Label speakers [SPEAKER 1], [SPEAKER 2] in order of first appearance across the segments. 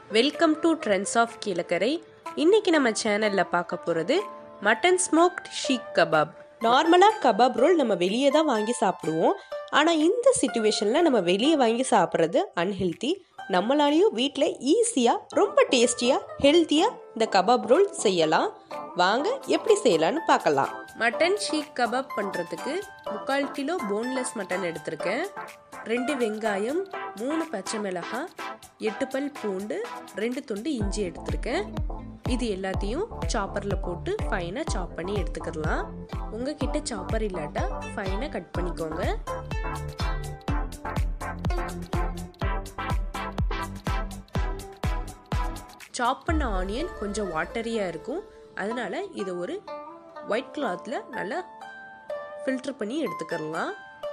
[SPEAKER 1] welcome to trends of Kilakarai இன்னைக்கு நம்ம சேனலில் பார்க்க போகிறது மட்டன் ஸ்மோக்ட் ஷீக் கபாப் நார்மலாக கபாப் ரோல் நம்ம வெளியே தான் வாங்கி சாப்பிடுவோம் ஆனால் இந்த சுச்சுவேஷனில் நம்ம வெளியே வாங்கி சாப்பிட்றது அன்ஹெல்த்தி நம்மளாலையும் வீட்டில் ஈஸியாக ரொம்ப டேஸ்டியாக ஹெல்த்தியாக இந்த கபாப் ரோல் செய்யலாம் வாங்க எப்படி செய்யலாம்னு பார்க்கலாம் மட்டன் ஷீக் கபாப் பண்ணுறதுக்கு முக்கால் கிலோ போன்லெஸ் மட்டன் எடுத்திருக்கேன் ரெண்டு வெங்காயம் மூணு பச்சை மிளகாய் எட்டு பல் பூண்டு ரெண்டு துண்டு இஞ்சி எடுத்திருக்கேன் இது எல்லாத்தையும் சாப்பரில் போட்டு ஃபைனாக சாப் பண்ணி எடுத்துக்கிடலாம் உங்ககிட்ட சாப்பர் இல்லாட்டா ஃபைனாக கட் பண்ணிக்கோங்க சாப் பண்ண ஆனியன் கொஞ்சம் வாட்டரியாக இருக்கும் அதனால இதை ஒரு ஒயிட் கிளாத்தில் நல்லா ஃபில்டர் பண்ணி எடுத்துக்கிடலாம்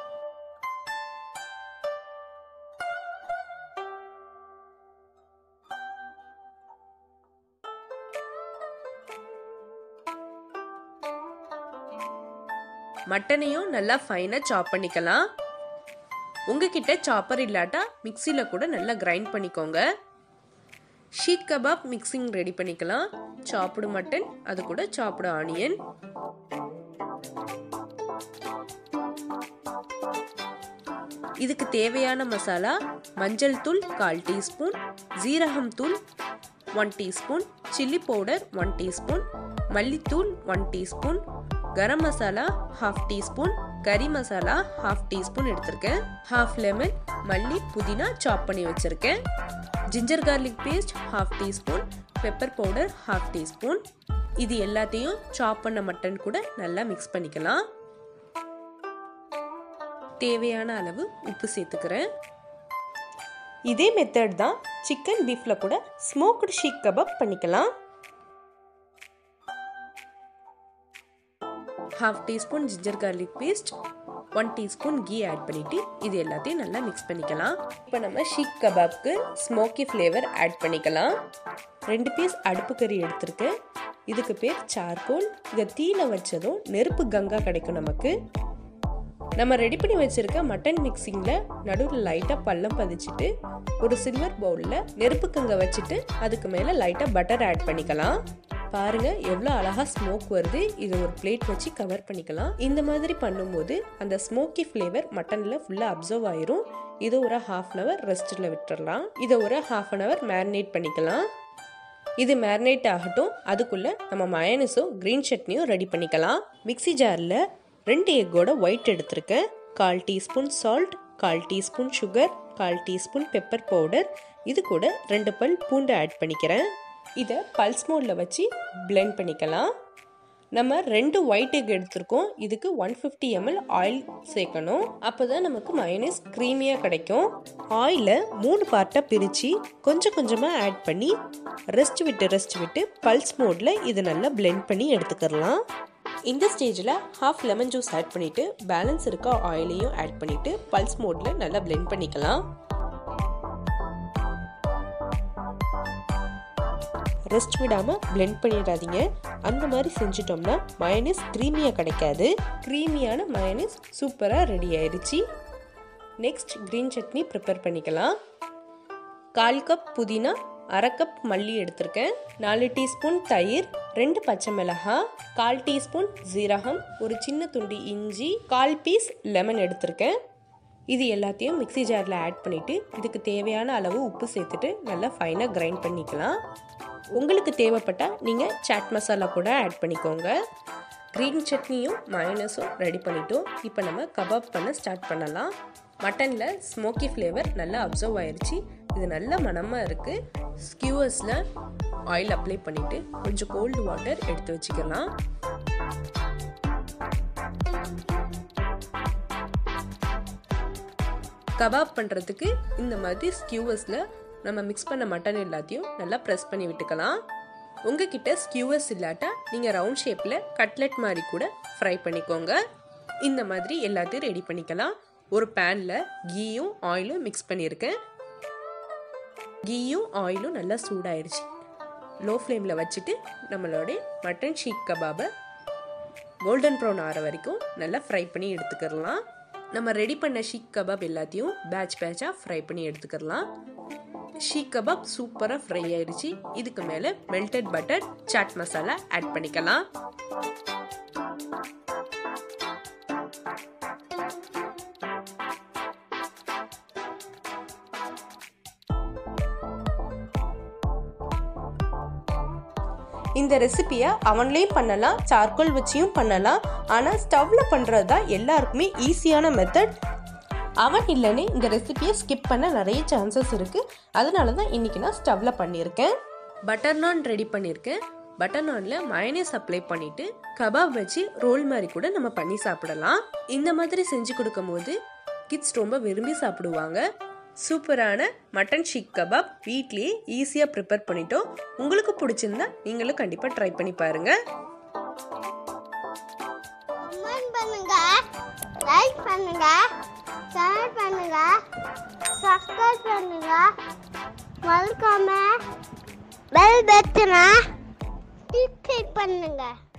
[SPEAKER 1] மட்டனையும் நல்லா ஃபைனாக சாப் பண்ணிக்கலாம் உங்ககிட்ட சாப்பர் இல்லாட்டா மிக்சியில் கூட நல்லா கிரைண்ட் பண்ணிக்கோங்க ஷீக் கபாப் மிக்சிங் ரெடி பண்ணிக்கலாம் சாப்பிடு மட்டன் அது கூட சாப்பிடு ஆனியன் இதுக்கு தேவையான மசாலா மஞ்சள் தூள் கால் டீஸ்பூன் ஜீரகம் தூள் one teaspoon chilli powder one teaspoon மல்லித்தூள் one teaspoon garam masala half teaspoon கறி மசாலா ஹாஃப் டீஸ்பூன் எடுத்திருக்கேன் ஹாஃப் லெமன் மல்லி புதினா சாப் பண்ணி வச்சுருக்கேன் ginger garlic paste half teaspoon pepper powder half teaspoon இது எல்லாத்தையும் சாப் பண்ண மட்டன் கூட நல்லா மிக்ஸ் பண்ணிக்கலாம் தேவையான அளவு உப்பு சேர்த்துக்கிறேன் இதே மெத்தட் தான் சிக்கன் பீஃப்ல கூட ஸ்மோக்டு ஷீக் கபாப் பண்ணிக்கலாம் half teaspoon ginger garlic paste one teaspoon ghee add பண்ணிட்டு இது எல்லாத்தையும் நல்லா மிக்ஸ் பண்ணிக்கலாம் இப்போ நம்ம ஷீக் கபாப்க்கு ஸ்மோக்கி ஃப்ளேவர் ஆட் பண்ணிக்கலாம் ரெண்டு பீஸ் அடுப்பு கறி எடுத்திருக்கேன் இதுக்கு பேர் சார்கோல் இதை தீல வச்சதும் நெருப்பு கங்கா கிடைக்கும் நமக்கு நம்ம ரெடி பண்ணி வச்சிருக்க மட்டன் மிக்சிங்கில் நடுவில் லைட்டாக பள்ளம் பதிச்சுட்டு ஒரு சில்வர் பவுலில் நெருப்பு கங்க வச்சுட்டு அதுக்கு மேலே லைட்டாக பட்டர் ஆட் பண்ணிக்கலாம் பாருங்க எவ்வளோ அழகாக ஸ்மோக் வருது இதை ஒரு பிளேட் வச்சு கவர் பண்ணிக்கலாம் இந்த மாதிரி பண்ணும்போது அந்த ஸ்மோக்கி ஃப்ளேவர் மட்டனில் ஃபுல்லாக அப்சர்வ் ஆயிரும் இதை ஒரு ஹாஃப் அன் ஹவர் ரெஸ்ட்டில் விட்டுறலாம் இதை ஒரு ஹாஃப் அன் ஹவர் மேரினேட் பண்ணிக்கலாம் இது மேரினேட் ஆகட்டும் அதுக்குள்ளே நம்ம மயனஸும் க்ரீன் சட்னியும் ரெடி பண்ணிக்கலாம் மிக்சி ஜாரில் ரெண்டு எக்கோட ஒயிட் எடுத்திருக்கேன் கால் டீஸ்பூன் சால்ட் கால் டீஸ்பூன் சுகர் கால் டீஸ்பூன் பெப்பர் பவுடர் இது கூட ரெண்டு பல் பூண்டு ஆட் பண்ணிக்கிறேன் இதை பல்ஸ் மோடில் வச்சு பிளெண்ட் பண்ணிக்கலாம் நம்ம ரெண்டு ஒயிட் எக் எடுத்திருக்கோம் இதுக்கு ஒன் ஃபிஃப்டி எம்எல் ஆயில் சேர்க்கணும் அப்போ தான் நமக்கு மயனஸ் க்ரீமியாக கிடைக்கும் ஆயிலை மூணு பார்ட்டாக பிரித்து கொஞ்சம் கொஞ்சமாக ஆட் பண்ணி ரெஸ்ட் விட்டு ரெஸ்ட் விட்டு பல்ஸ் மோடில் இது நல்லா பிளெண்ட் பண்ணி எடுத்துக்கலாம் இந்த ஸ்டேஜில் ஹாஃப் லெமன் ஜூஸ் ஆட் பண்ணிவிட்டு பேலன்ஸ் இருக்க ஆயிலையும் ஆட் பண்ணிவிட்டு பல்ஸ் மோடில் நல்லா பிளெண்ட் பண்ணிக்கலாம் ரெஸ்ட் விடாமல் பிளெண்ட் பண்ணிடாதீங்க அந்த மாதிரி செஞ்சிட்டோம்னா மயனஸ் க்ரீமியாக கிடைக்காது க்ரீமியான மயனஸ் சூப்பராக ரெடி ஆயிடுச்சு நெக்ஸ்ட் க்ரீன் சட்னி ப்ரிப்பேர் பண்ணிக்கலாம் கால் கப் புதினா அரை கப் மல்லி எடுத்திருக்கேன் நாலு டீஸ்பூன் தயிர் ரெண்டு பச்சை மிளகாய் கால் டீஸ்பூன் ஜீரகம் ஒரு சின்ன துண்டு இஞ்சி கால் பீஸ் லெமன் எடுத்திருக்கேன் இது எல்லாத்தையும் மிக்சி ஜாரில் ஆட் பண்ணிவிட்டு இதுக்கு தேவையான அளவு உப்பு சேர்த்துட்டு நல்லா ஃபைனாக கிரைண்ட் பண்ணிக்கலாம் உங்களுக்கு தேவைப்பட்டால் நீங்கள் சாட் மசாலா கூட ஆட் பண்ணிக்கோங்க க்ரீன் சட்னியும் மயனஸும் ரெடி பண்ணிட்டோம் இப்போ நம்ம கபாப் பண்ண ஸ்டார்ட் பண்ணலாம் மட்டனில் ஸ்மோக்கி ஃப்ளேவர் நல்லா அப்சர்வ் ஆயிடுச்சு இது நல்ல மனமாக இருக்குது ஸ்கியூவர்ஸில் ஆயில் அப்ளை பண்ணிவிட்டு கொஞ்சம் கோல்டு வாட்டர் எடுத்து வச்சுக்கலாம் கபாப் பண்ணுறதுக்கு இந்த மாதிரி ஸ்கியூவர்ஸில் நம்ம மிக்ஸ் பண்ண மட்டன் எல்லாத்தையும் நல்லா ப்ரெஸ் பண்ணி விட்டுக்கலாம் உங்ககிட்ட ஸ்கியூவர்ஸ் இல்லாட்டா நீங்கள் ரவுண்ட் ஷேப்பில் கட்லெட் மாதிரி கூட ஃப்ரை பண்ணிக்கோங்க இந்த மாதிரி எல்லாத்தையும் ரெடி பண்ணிக்கலாம் ஒரு பேனில் கீயும் ஆயிலும் மிக்ஸ் பண்ணியிருக்கேன் கீயும் ஆயிலும் நல்லா சூடாயிருச்சு லோ ஃப்ளேமில் வச்சுட்டு நம்மளோட மட்டன் ஷீக் கபாபை கோல்டன் ப்ரௌன் ஆகிற வரைக்கும் நல்லா ஃப்ரை பண்ணி எடுத்துக்கிடலாம் நம்ம ரெடி பண்ண ஷீக் கபாப் எல்லாத்தையும் பேட்ச் பேட்சாக ஃப்ரை பண்ணி எடுத்துக்கிடலாம் ஷீக் கபாப் சூப்பராக ஃப்ரை ஆயிடுச்சு இதுக்கு மேலே melted butter chaat masala add பண்ணிக்கலாம் இந்த ரெசிபியை அவன்லேயும் பண்ணலாம் சார்கோல் வச்சியும் பண்ணலாம் ஆனால் ஸ்டவ்வில் பண்ணுறது தான் எல்லாருக்குமே ஈஸியான மெத்தட் அவன் இல்லைன்னு இந்த ரெசிபியை ஸ்கிப் பண்ண நிறைய சான்சஸ் இருக்குது அதனால தான் இன்றைக்கி நான் ஸ்டவ்வில் பண்ணியிருக்கேன் பட்டர் நான் ரெடி பண்ணியிருக்கேன் பட்டர் நானில் மயனேஸ் அப்ளை பண்ணிவிட்டு கபாப் வச்சு ரோல் மாதிரி கூட நம்ம பண்ணி சாப்பிடலாம் இந்த மாதிரி செஞ்சு கொடுக்கும் போது கிட்ஸ் ரொம்ப விரும்பி சாப்பிடுவாங்க சூப்பரான மட்டன் ஷீக் கபாப் வீட்லேயே ஈஸியாக ப்ரிப்பேர் பண்ணிட்டோம் உங்களுக்கு பிடிச்சிருந்தா நீங்களும் கண்டிப்பாக ட்ரை பண்ணி பாருங்கள்
[SPEAKER 2] கமெண்ட் பண்ணுங்க லைக் பண்ணுங்க ஷேர் பண்ணுங்க சப்ஸ்கிரைப் பண்ணுங்க மறக்காம பெல் பட்டனை கிளிக் பண்ணுங்க